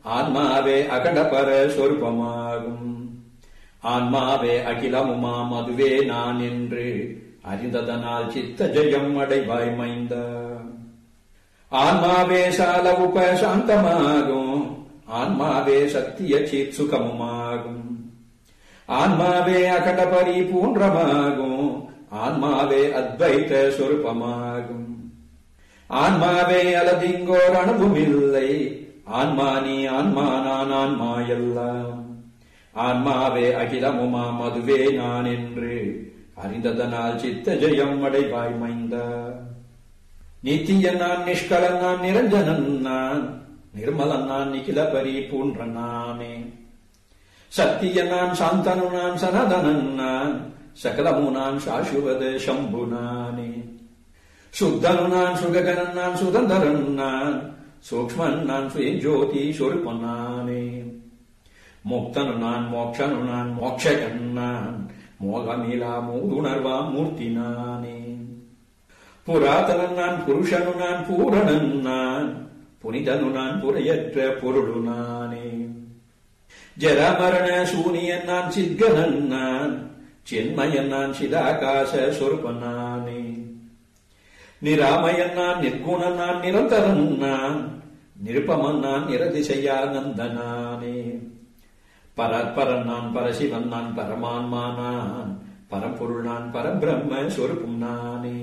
ஆன்மாவே அகண்டபர சொருபமாகும் ஆன்மாவே அகிலமுமாம் அதுவே நான் என்று அறிந்ததனால் சித்த ஜெயம் அடைவாய் மைந்த ஆன்மாவே சால உப சாந்தமாகும் ஆன்மாவே சத்திய சித் சுகமுமாகும் ஆன்மாவே அகண்ட பரிபூன்றமாகும் ஆன்மாவே அத்வைத சொருபமாகும் ஆன்மாவே அலதிங்கோர் அனுபவமில்லை ஆன்மா நீ ஆன்மா நான் ஆன்மா எல்லாம் ஆன்மாவே அகிலமுமாம் அதுவே நான் என்று அறிந்ததனால் சித்த ஜெயம் அடைவாய் மைந்தா நித்திய நான் நிஷ்கலன் நான் நிரஞ்சனன் நான் நிர்மலன் நான் நிகில பரிபூன்ற நானே சத்திய நான் சாந்தனு நான் சனதனன் நான் சகலமு நான் சாசுவத சம்பு நானே சுத்தனு நான் சுககனன் நான் சுதந்தரன் நான் சூக்மன் நான் சுயஜோதி சொருப்பன் நானே முக்தனு நான் மோக்ஷனு நான் மோக்ஷகன் நான் மோகமிலா மூதுணர்வா மூர்த்தி நானே புராதனன் நான் புருஷனு நான் பூரணன் நான் புனிதனு நான் புரையற்ற பொருளு நானே ஜரமரண சூனியன் நான் சித்கனன் நான் சின்மயன் நான் சிதாகாச சொருப்பன் நானே நிராமயன் நான் நிர்குணன் நான் நிரந்தரன் நான் நிருப்பமன் நான் நிரதிசையானந்தனானே பரற்பரன் நான் பரசிவன் நான் பரமான்மா நான் பரம்பொருள் நான் பரபிரம்ம சொருப்பும் நானே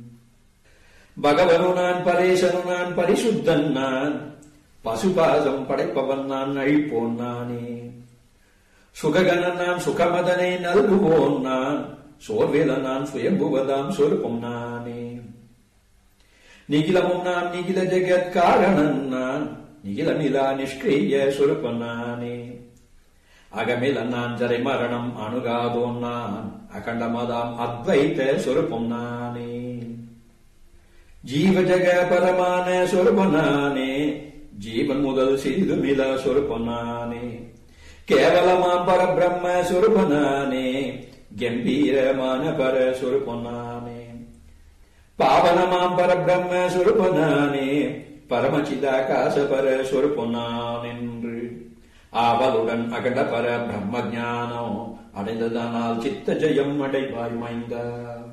பகவனு நான் பரேசனு நான் பரிசுத்தன் நான் பசுபாசம் படைப்பவன் நான் அழிப்போன் நானே சுககனன் நான் சுகமதனை நல்குவோன் நான் சோர்வேல நான் சுயம்புவதாம் சொருப்பம் நானே நிகிலமும் நான் நிகில ஜெகத் காரணன் நான் நிகிலமிலா நிஷ்கிரிய சொருப்பன் நானே அகமில நான் ஜரை மரணம் அணுகாதோன் நான் அகண்டமதாம் அத்வைத சொருப்பம் நானே ஜீவ ஜக பரமான சொருபனானே ஜீவன் முதல் சிறிதுமில சொருபனானே கேவலமாம் பரபிரம்ம சொருபனானே கம்பீரமான பர சொருபனானே பாவனமாம் பரபிரம்ம சொருபனானே பரமச்சிதாகாச பர சொருபனான் என்று ஆவலுடன் அகண்ட பர பிரம்ம ஞானம் அடைந்ததனால் சித்த ஜெயம் அடைவாய் மைந்தா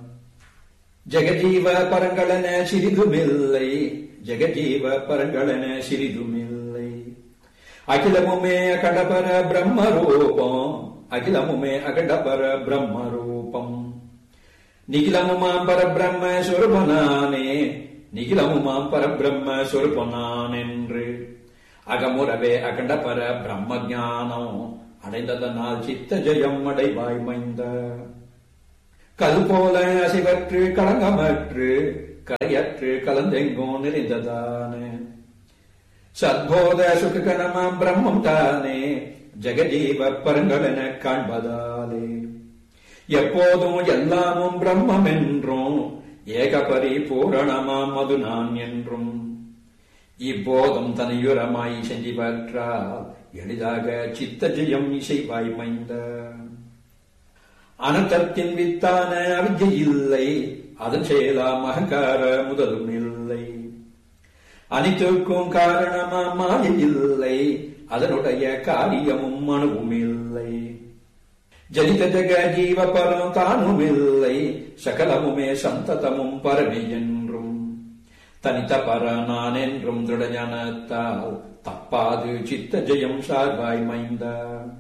ஜெகஜீவ பரங்களன சிறிதுமில்லை ஜெகஜீவ பரங்களன சிறிதுமில்லை அகிலமுமே அகண்டபர பிரம்ம ரூபம் அகிலமுமே அகண்டபர பிரம்ம ரூபம் நிகிலமுமாம் பரபிரம்ம சொருபனானே நிகிலமுமாம் பரபிரம்ம சொருபனான் என்று அகமுறவே அகண்டபர பிரம்ம ஞானம் அடைந்ததனால் சித்த ஜெயம் அடைவாய் மைந்த கல் போல அசைவற்று களங்கமற்று கரையற்று கலந்தெங்கும் நிறைந்ததான சத்போத சுககணமாம் பிரம்மம் தானே ஜெகஜீவ பரங்களென காண்பதாலே எப்போதும் எல்லாமும் பிரம்மம் என்றும் ஏகபரி பூரணமாம் அது நான் என்றும் இப்போதும் தனியுரமாய் செஞ்சிவற்றால் எளிதாக சித்த ஜெயம் இசைவாய் மைந்த அனந்தத்தின் வித்தான அவிஜை இல்லை அதன் செயலாம் அகங்கார முதலும் இல்லை அனைத்திற்கும் காரணமா மாய இல்லை அதனுடைய காரியமும் அணுவும் இல்லை ஜனித ஜக ஜீவ பரம் தானும் இல்லை சகலமுமே சந்ததமும் பரவி என்றும் தனித்த பர நான் என்றும் திருடஞானத்தால் தப்பாது சித்த ஜெயம் சார்பாய் மைந்தா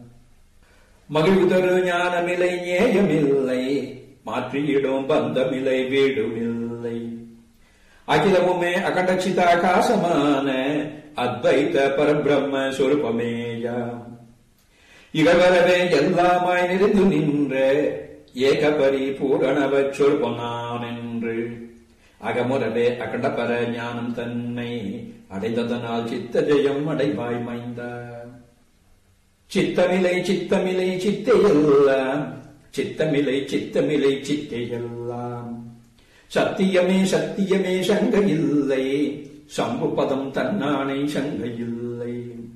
மகிழ்வுதரு ஞானமில்லை நேயமில்லை மாற்றியிடும் பந்தமில்லை வீடுமில்லை அகிலமுமே அகண்டச்சிதாகாசமான அத்வைத பரபிரம்ம சொருபமேயா இகவரவே எல்லாமாய் நிறைந்து நின்ற ஏகபரி பூரணவ சொருபனான் என்று அகமுறவே அகண்டபர ஞானம் தன்னை அடைந்ததனால் சித்த ஜெயம் அடைவாய் மைந்தா சித்தமிலை சித்தமிலை சித்தையெல்லாம் சித்தமிலை சித்தமிலை சித்தையெல்லாம் சத்தியமே சத்தியமே சங்க இல்லை சம்பு பதம் தன்னானை சங்க இல்லை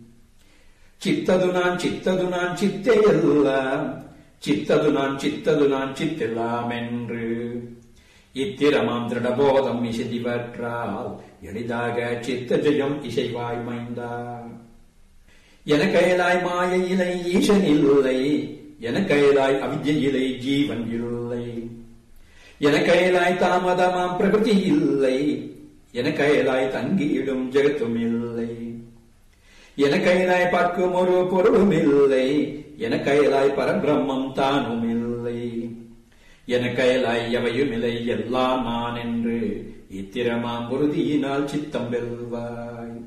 சித்தது நான் சித்தது நான் சித்தையெல்லாம் சித்தது நான் சித்தது நான் சித்தெல்லாம் என்று இத்திரமாம் திருடபோதம் இசைதிவற்றால் எளிதாக சித்த ஜெயம் இசைவாய் மைந்தா எனக்கயலாய் மாயையிலை ஈசன் இல்லை எனக்கயலாய் அவித்யிலை ஜீவன் இல்லை எனக்கயலாய் தாமதமாம் பிரகிருதி இல்லை எனக்கயலாய் தங்கியிடும் ஜெகத்தும் இல்லை எனக்கயலாய் பார்க்கும் ஒரு பொருளும் இல்லை எனக்கயலாய் பரபிரம்மம் தானும் இல்லை எனக்கயலாய் எவையும் இல்லை எல்லாம் நான் என்று இத்திரமாம் உறுதியினால் சித்தம் வெல்வாய்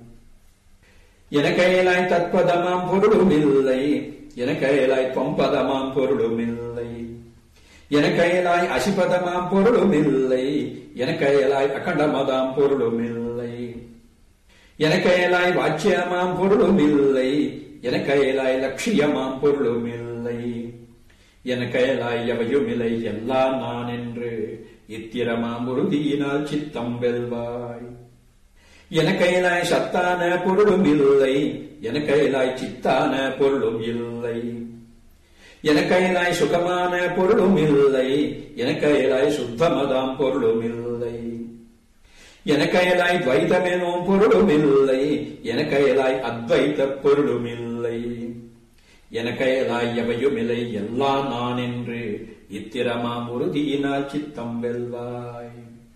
எனக்கயலாய் தற்பதமாம் பொருளும் இல்லை எனக்கயலாய் தொம்பதமாம் பொருளும் இல்லை எனக்கயலாய் அசிபதமாம் பொருளும் இல்லை எனக்கயலாய் அகண்டமதாம் பொருளும் இல்லை எனக்கயலாய் வாச்சியமாம் பொருளும் இல்லை எனக்கயலாய் லட்சியமாம் பொருளும் இல்லை எனக்கயலாய் எவையும் இல்லை எல்லாம் நான் என்று இத்திரமாம் உறுதியினால் சித்தம் வெல்வாய் எனக்கயலாய் சத்தான பொருளும் இல்லை எனக்கயலாய் சித்தான பொருளும் இல்லை எனக்கயலாய் சுகமான பொருளும் இல்லை எனக்கயலாய் சுத்தமதாம் பொருளும் இல்லை எனக்கயலாய் துவைதமெனும் பொருளும் இல்லை எனக்கயலாய் அத்வைத பொருளும் இல்லை எனக்கயலாய் எவையும் இல்லை எல்லாம் நான் என்று இத்திரமாம் உறுதியினால் சித்தம் வெல்வாய்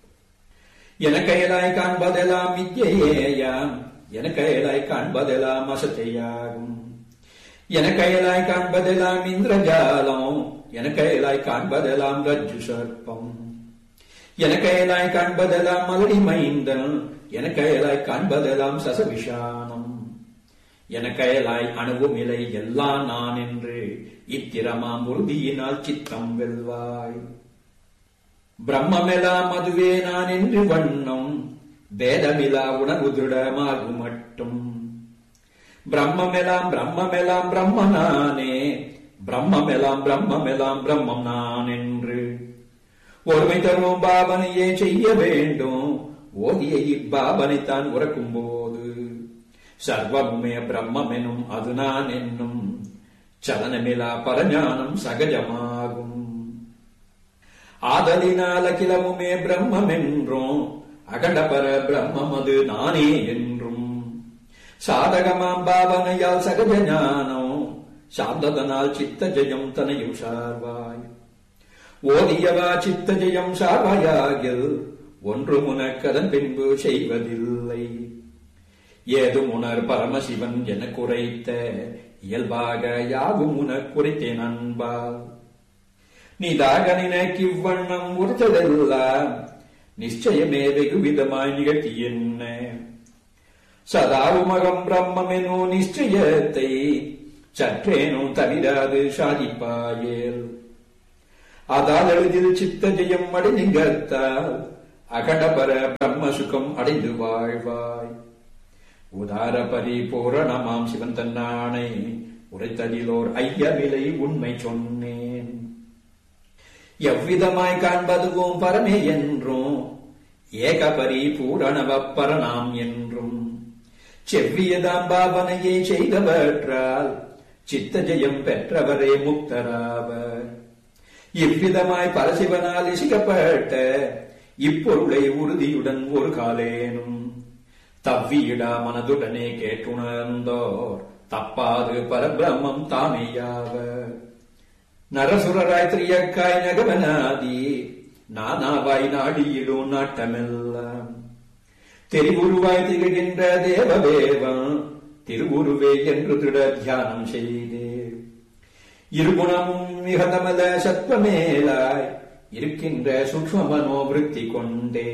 எனக்கயலாய் காண்பதெல்லாம் மித்தியேயாம் எனக்கயலாய் காண்பதெல்லாம் அசத்தையாகும் எனக்கயலாய் காண்பதெல்லாம் இந்திரஜாலம் எனக்கயலாய் காண்பதெல்லாம் ரஜ்ஜு சர்ப்பம் எனக்கயலாய் காண்பதெல்லாம் மலடி மைந்தன் எனக்கயலாய் காண்பதெல்லாம் சசவிஷானம் எனக்கயலாய் அணுவும் இலை எல்லாம் நான் என்று இத்திரமாம் உறுதியினால் சித்தம் வெல்வாய் பிரம்மெல்லாம் அதுவே நான் என்று வண்ணம் வேதமிலா உணர்வு திருடமாகு மட்டும் பிரம்மெல்லாம் பிரம்மெல்லாம் பிரம்ம நானே பிரம்மெல்லாம் பிரம்மெல்லாம் பிரம்மம் நான் என்று ஒருமை தரும் பாவனையே செய்ய வேண்டும் ஓதிய இப்பாவனைத்தான் உறக்கும் போது சர்வமுமே பிரம்மெனும் அது நான் என்னும் சலனமிலா பரஞானம் சகஜமாகும் ஆதலினால் அகிலமுமே பிரம்மம் என்றும் அகண்டபர பிரம்மம் அது நானே என்றும் சாதகமாம் பாவனையால் சகஜ ஞானம் சாந்ததனால் சித்த ஜெயம் தனையும் சார்வாய் ஓதியவா சித்த ஜெயம் சார்வாயாகில் ஒன்று உனக்கதன் பின்பு செய்வதில்லை ஏதும் உணர் பரமசிவன் என குறைத்த இயல்பாக யாவும் உனக் குறைத்தேன் அன்பால் நீதாக நினைக்கிவ்வண்ணம் உறுத்ததெல்லாம் நிச்சயமே வெகு விதமாய் நிகழ்த்தி என்ன சதாவுமகம் பிரம்மெனோ நிச்சயத்தை சற்றேனும் தவிராது சாதிப்பாயேல் அதால் எளிதில் சித்த ஜெயம் அடைந்திங்கத்தால் அகடபர பிரம்ம சுகம் அடைந்து வாழ்வாய் உதார பரிபூரணமாம் சிவன் தன்னானை உரைத்ததிலோர் ஐயவிலை உண்மை சொன்னேன் எவ்விதமாய் காண்பதுவும் பரமே என்றும் ஏக பரிபூரணவ பரணாம் என்றும் செவ்வியதாம் பாவனையை செய்தவற்றால் சித்த ஜெயம் பெற்றவரே முக்தராவர் இவ்விதமாய் பரசிவனால் இசிக்கப்பட்ட இப்பொருளை உறுதியுடன் ஒரு காலேனும் தவ்வியிடா மனதுடனே கேட்டுணர்ந்தோர் தப்பாது பரபிரம்மம் தாமேயாவர் நரசுரராய் திரியக்காய் நகவனாதி நானாவாய் நாடியிடும் நாட்டமெல்லாம் தெரிவுருவாய் திகழ்கின்ற தேவதேவன் திருவுருவே என்று திட தியானம் செய்தே இருகுணமும் மிகதமல சத்வமேலாய் இருக்கின்ற சூக்ம மனோவிருத்தி கொண்டே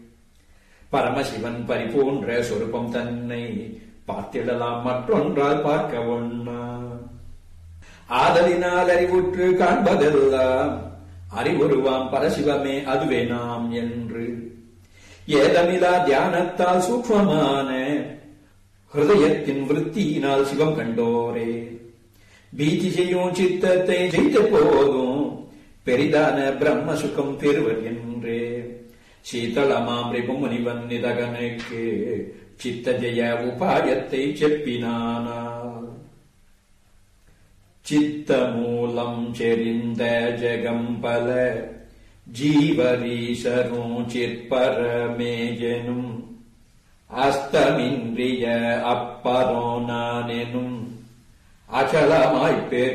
பரமசிவன் பரிபூன்ற சொருப்பம் தன்னை பார்த்திடலாம் மற்றொன்றால் பார்க்க ஒண்ணா ஆதலினால் அறிவுற்று காண்பதெல்லாம் அறிவுருவாம் பரசிவமே அதுவே நாம் என்று ஏதமிலா தியானத்தால் சூக்மமான ஹிருதயத்தின் விருத்தியினால் சிவம் கண்டோரே பீதி செய்யும் சித்தத்தை ஜெயித்த போதும் பெரிதான பிரம்ம சுகம் பெறுவர் என்றே சீதளமாம் முனிவன் நிதகனுக்கு சித்த ஜெய உபாயத்தை செப்பினானால் சித்த மூலம் செறிந்த ஜெகம்பல ஜீவரீசரும் சிற்பரமேஜனும் அஸ்தமின்றிய அப்பரோ நான் எனும் அச்சலமாய்ப்